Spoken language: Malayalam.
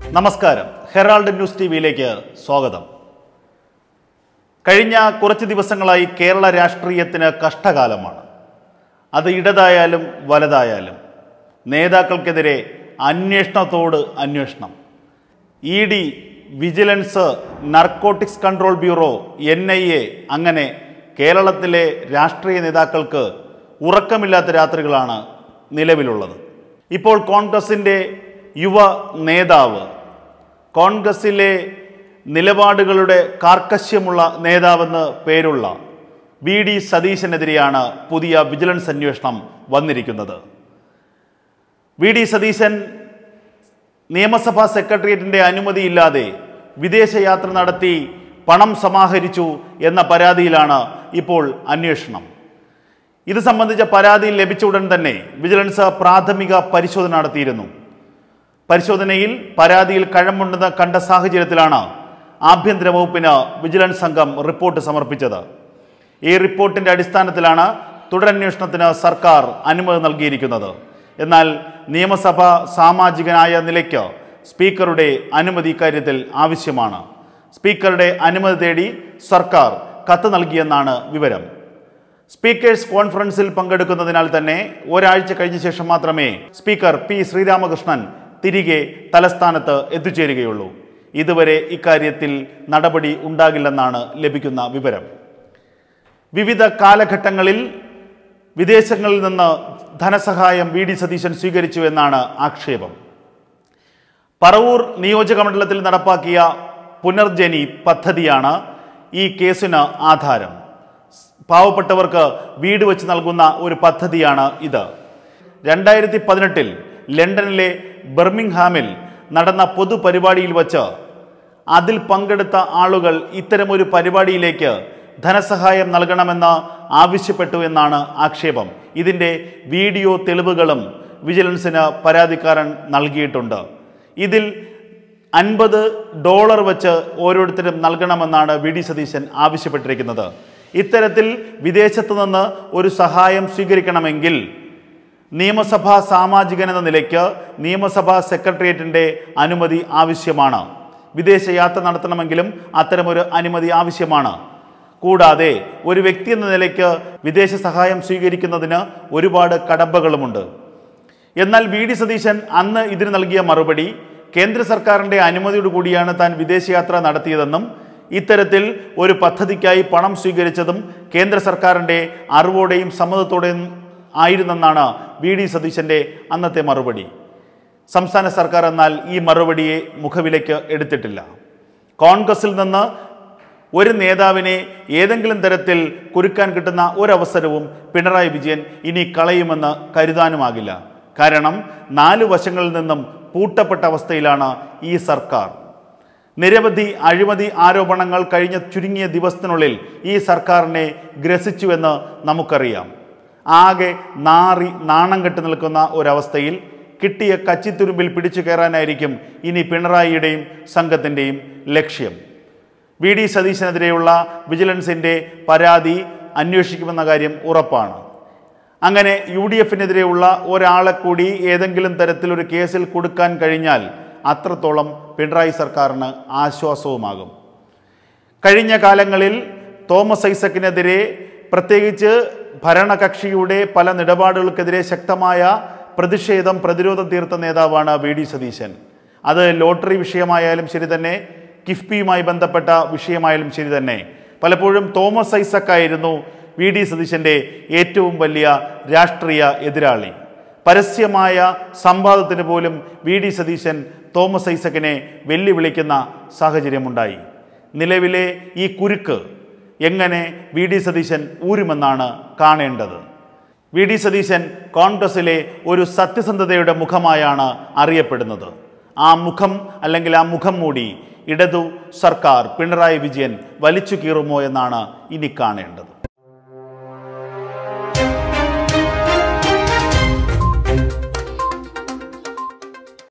നമസ്കാരം ഹെറാൾഡ് ന്യൂസ് ടി വിയിലേക്ക് സ്വാഗതം കഴിഞ്ഞ കുറച്ച് ദിവസങ്ങളായി കേരള രാഷ്ട്രീയത്തിന് കഷ്ടകാലമാണ് അത് ഇടതായാലും വലതായാലും നേതാക്കൾക്കെതിരെ അന്വേഷണത്തോട് അന്വേഷണം E D vigilance narcotics control bureau N I A അങ്ങനെ കേരളത്തിലെ രാഷ്ട്രീയ നേതാക്കൾക്ക് ഉറക്കമില്ലാത്ത രാത്രികളാണ് നിലവിലുള്ളത് ഇപ്പോൾ കോൺഗ്രസിൻ്റെ യുവ നേതാവ് കോൺഗ്രസിലെ നിലപാടുകളുടെ കാർക്കശ്യമുള്ള നേതാവെന്ന് പേരുള്ള വി ഡി സതീശനെതിരെയാണ് പുതിയ വിജിലൻസ് അന്വേഷണം വന്നിരിക്കുന്നത് വി ഡി സതീശൻ നിയമസഭാ സെക്രട്ടേറിയറ്റിന്റെ അനുമതിയില്ലാതെ വിദേശയാത്ര നടത്തി പണം സമാഹരിച്ചു എന്ന പരാതിയിലാണ് ഇപ്പോൾ അന്വേഷണം ഇത് സംബന്ധിച്ച പരാതി ലഭിച്ച ഉടൻ തന്നെ വിജിലൻസ് പ്രാഥമിക പരിശോധന നടത്തിയിരുന്നു പരിശോധനയിൽ പരാതിയിൽ കഴമ്പുണ്ടെന്ന് കണ്ട സാഹചര്യത്തിലാണ് ആഭ്യന്തര വകുപ്പിന് വിജിലൻസ് സംഘം റിപ്പോർട്ട് സമർപ്പിച്ചത് ഈ റിപ്പോർട്ടിന്റെ അടിസ്ഥാനത്തിലാണ് തുടരന്വേഷണത്തിന് സർക്കാർ അനുമതി നൽകിയിരിക്കുന്നത് എന്നാൽ നിയമസഭ സാമാജികനായ നിലയ്ക്ക് സ്പീക്കറുടെ അനുമതി ഇക്കാര്യത്തിൽ ആവശ്യമാണ് സ്പീക്കറുടെ അനുമതി തേടി സർക്കാർ കത്ത് നൽകിയെന്നാണ് വിവരം സ്പീക്കേഴ്സ് കോൺഫറൻസിൽ പങ്കെടുക്കുന്നതിനാൽ തന്നെ ഒരാഴ്ച കഴിഞ്ഞ ശേഷം മാത്രമേ സ്പീക്കർ പി ശ്രീരാമകൃഷ്ണൻ തിരികെ തലസ്ഥാനത്ത് എത്തിച്ചേരുകയുള്ളൂ ഇതുവരെ ഇക്കാര്യത്തിൽ നടപടി ഉണ്ടാകില്ലെന്നാണ് ലഭിക്കുന്ന വിവരം വിവിധ കാലഘട്ടങ്ങളിൽ വിദേശങ്ങളിൽ നിന്ന് ധനസഹായം വി ഡി സതീശൻ സ്വീകരിച്ചു എന്നാണ് ആക്ഷേപം പറവൂർ നിയോജക മണ്ഡലത്തിൽ നടപ്പാക്കിയ പുനർജനി പദ്ധതിയാണ് ഈ കേസിന് ആധാരം പാവപ്പെട്ടവർക്ക് വീട് വെച്ച് നൽകുന്ന ഒരു പദ്ധതിയാണ് ഇത് രണ്ടായിരത്തി പതിനെട്ടിൽ ലണ്ടനിലെ ബർമിംഗ്ഹാമിൽ നടന്ന പൊതുപരിപാടിയിൽ വച്ച് അതിൽ പങ്കെടുത്ത ആളുകൾ ഇത്തരമൊരു പരിപാടിയിലേക്ക് ധനസഹായം നൽകണമെന്ന് ആവശ്യപ്പെട്ടു എന്നാണ് ആക്ഷേപം ഇതിൻ്റെ വീഡിയോ തെളിവുകളും വിജിലൻസിന് പരാതിക്കാരൻ നൽകിയിട്ടുണ്ട് ഇതിൽ അൻപത് ഡോളർ വെച്ച് ഓരോരുത്തരും നൽകണമെന്നാണ് വി ഡി സതീശൻ ആവശ്യപ്പെട്ടിരിക്കുന്നത് ഇത്തരത്തിൽ വിദേശത്തു നിന്ന് ഒരു സഹായം സ്വീകരിക്കണമെങ്കിൽ നിയമസഭാ സാമാജികൻ എന്ന നിലയ്ക്ക് നിയമസഭാ സെക്രട്ടേറിയറ്റിൻ്റെ അനുമതി ആവശ്യമാണ് വിദേശയാത്ര നടത്തണമെങ്കിലും അത്തരമൊരു അനുമതി ആവശ്യമാണ് കൂടാതെ ഒരു വ്യക്തി എന്ന നിലയ്ക്ക് വിദേശ സഹായം സ്വീകരിക്കുന്നതിന് ഒരുപാട് കടമ്പകളുമുണ്ട് എന്നാൽ വി ഡി സതീശൻ അന്ന് ഇതിന് നൽകിയ മറുപടി കേന്ദ്ര സർക്കാരിൻ്റെ അനുമതിയോട് കൂടിയാണ് താൻ വിദേശയാത്ര നടത്തിയതെന്നും ഇത്തരത്തിൽ ഒരു പദ്ധതിക്കായി പണം സ്വീകരിച്ചതും കേന്ദ്ര സർക്കാരിൻ്റെ അറിവോടെയും സമ്മതത്തോടെയും ആയിരുന്നെന്നാണ് വി ഡി സതീശൻ്റെ അന്നത്തെ മറുപടി സംസ്ഥാന സർക്കാർ എന്നാൽ ഈ മറുപടിയെ മുഖവിലേക്ക് എടുത്തിട്ടില്ല കോൺഗ്രസിൽ നിന്ന് ഒരു നേതാവിനെ ഏതെങ്കിലും തരത്തിൽ കുരുക്കാൻ കിട്ടുന്ന ഒരവസരവും പിണറായി വിജയൻ ഇനി കളയുമെന്ന് കരുതാനുമാകില്ല കാരണം നാലു വശങ്ങളിൽ നിന്നും പൂട്ടപ്പെട്ട അവസ്ഥയിലാണ് ഈ സർക്കാർ നിരവധി അഴിമതി ആരോപണങ്ങൾ കഴിഞ്ഞ ചുരുങ്ങിയ ദിവസത്തിനുള്ളിൽ ഈ സർക്കാരിനെ ഗ്രസിച്ചുവെന്ന് നമുക്കറിയാം ആകെ നാറി നാണം കെട്ട് നിൽക്കുന്ന ഒരവസ്ഥയിൽ കിട്ടിയ കച്ചിത്തുരുമ്പിൽ പിടിച്ചു കയറാനായിരിക്കും ഇനി പിണറായിയുടെയും സംഘത്തിൻ്റെയും ലക്ഷ്യം വി ഡി സതീശനെതിരെയുള്ള വിജിലൻസിൻ്റെ പരാതി അന്വേഷിക്കുമെന്ന കാര്യം ഉറപ്പാണ് അങ്ങനെ യു ഡി എഫിനെതിരെയുള്ള ഒരാളെ കൂടി ഏതെങ്കിലും തരത്തിലൊരു കേസിൽ കൊടുക്കാൻ കഴിഞ്ഞാൽ അത്രത്തോളം പിണറായി സർക്കാരിന് ആശ്വാസവുമാകും കഴിഞ്ഞ കാലങ്ങളിൽ തോമസ് ഐസക്കിനെതിരെ പ്രത്യേകിച്ച് ഭരണകക്ഷിയുടെ പല നിലപാടുകൾക്കെതിരെ ശക്തമായ പ്രതിഷേധം പ്രതിരോധം തീർത്ത നേതാവാണ് വി ഡി സതീശൻ അത് ലോട്ടറി വിഷയമായാലും ശരി തന്നെ കിഫ്ബിയുമായി ബന്ധപ്പെട്ട വിഷയമായാലും ശരി തന്നെ പലപ്പോഴും തോമസ് ഐസക് ആയിരുന്നു വി ഡി സതീശൻ്റെ ഏറ്റവും വലിയ രാഷ്ട്രീയ എതിരാളി പരസ്യമായ സംവാദത്തിന് പോലും വി ഡി സതീശൻ തോമസ് ഐസക്കിനെ വെല്ലുവിളിക്കുന്ന സാഹചര്യമുണ്ടായി നിലവിലെ ഈ കുരുക്ക് എങ്ങനെ വി ഡി സതീശൻ ഊരുമെന്നാണ് കാണേണ്ടത് വി ഡി സതീശൻ കോൺഗ്രസിലെ ഒരു സത്യസന്ധതയുടെ മുഖമായാണ് അറിയപ്പെടുന്നത് ആ മുഖം അല്ലെങ്കിൽ ആ മുഖം മൂടി ഇടതു സർക്കാർ പിണറായി വിജയൻ വലിച്ചു കീറുമോ എന്നാണ് ഇനി കാണേണ്ടത്